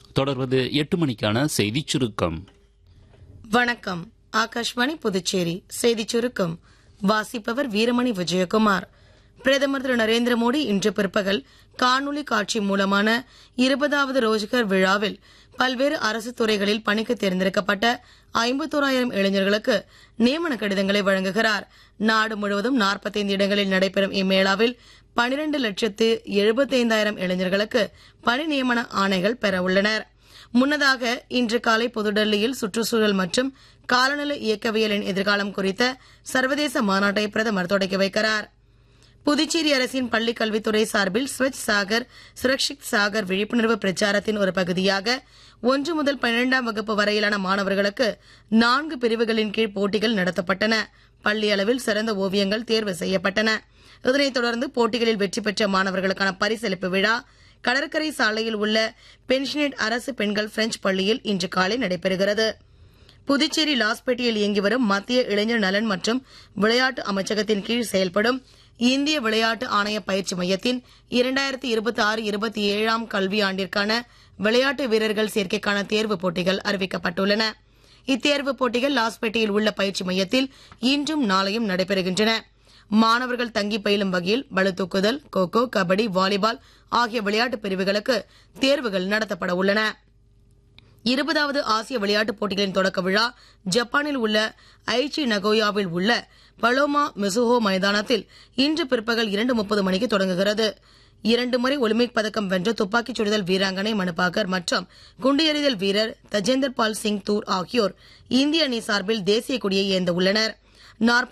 தொடர்வது எட்டு மணிக்கான செய்திச் சுருக்கம் வணக்கம் ஆகாஷ்வாணி புதுச்சேரி செய்திச் சுருக்கம் வாசிப்பவர் வீரமணி விஜயகுமார் பிரதமர் திரு நரேந்திர மோடி இன்று பிற்பகல் காணொலி காட்சி மூலமான இருபதாவது ரோஜ்கர் விழாவில் பல்வேறு அரசு துறைகளில் பணிக்கு தேர்ந்தெடுக்கப்பட்ட ஐம்பத்தோராயிரம் இளைஞர்களுக்கு நியமன கடிதங்களை வழங்குகிறார் நாடு முழுவதும் 45 இடங்களில் நடைபெறும் இம்மேளாவில் 12 லட்சத்து எழுபத்தைந்தாயிரம் இளைஞர்களுக்கு பணி நியமன ஆணைகள் பெற உள்ளனர் முன்னதாக இன்று காலை புதுடெல்லியில் சுற்றுச்சூழல் மற்றும் காலநிலை இயக்கவியலின் எதிர்காலம் குறித்த சர்வதேச மாநாட்டை பிரதமர் தொடக்கி வைக்கிறார் புதுச்சேரி அரசின் பள்ளிக் கல்வித்துறை சார்பில் ஸ்வச் சாகர் சுரக்ஷித் சாகர் விழிப்புணர்வு பிரச்சாரத்தின் ஒரு பகுதியாக ஒன்று முதல் பன்னிரெண்டாம் வகுப்பு வரையிலான மாணவர்களுக்கு நான்கு பிரிவுகளின் கீழ் போட்டிகள் நடத்தப்பட்டன பள்ளி அளவில் சிறந்த ஓவியங்கள் தேர்வு செய்யப்பட்டன இதனைத் தொடர்ந்து போட்டிகளில் வெற்றி பெற்ற மாணவர்களுக்கான பரிசளிப்பு விழா கடற்கரை சாலையில் உள்ள பென்ஷனேட் அரசு பெண்கள் பிரெஞ்சு பள்ளியில் இன்று காலை நடைபெறுகிறது புதுச்சேரி லாஸ்பேட்டையில் இயங்கி வரும் மத்திய இளைஞர் நலன் மற்றும் விளையாட்டு அமைச்சகத்தின் கீழ் செயல்படும் இந்திய விளையாட்டு ஆணைய பயிற்சி மையத்தின் இரண்டாயிரத்தி இருபத்தி ஆறு இருபத்தி ஏழாம் கல்வியாண்டிற்கான விளையாட்டு வீரர்கள் சேர்க்கைக்கான தேர்வுப் போட்டிகள் அறிவிக்கப்பட்டுள்ளன இத்தேர்வுப் போட்டிகள் லாஸ்பேட்டையில் உள்ள பயிற்சி மையத்தில் இன்றும் நாளையும் நடைபெறுகின்றன மாணவர்கள் தங்கி பயிலும் வகையில் பளுதூக்குதல் கோகோ கபடி வாலிபால் ஆகிய விளையாட்டுப் பிரிவுகளுக்கு தேர்வுகள் நடத்தப்பட உள்ளன இருபதாவது ஆசிய விளையாட்டுப் போட்டிகளின் தொடக்க விழா ஜப்பானில் உள்ள ஐச்சி நகோயாவில் உள்ள பலோமா மிசுஹோ மைதானத்தில் இன்று பிற்பகல் இரண்டு முப்பது மணிக்கு தொடங்குகிறது இரண்டு முறை ஒலிம்பிக் பதக்கம் வென்ற துப்பாக்கிச் சுடுதல் வீராங்கனை மனுபாக்கர் மற்றும் குண்டு எறிதல் வீரர் தஜேந்தர் பால் சிங் தூர் ஆகியோர் இந்திய அணி சார்பில் தேசிய கொடியை ஏந்த உள்ளனர்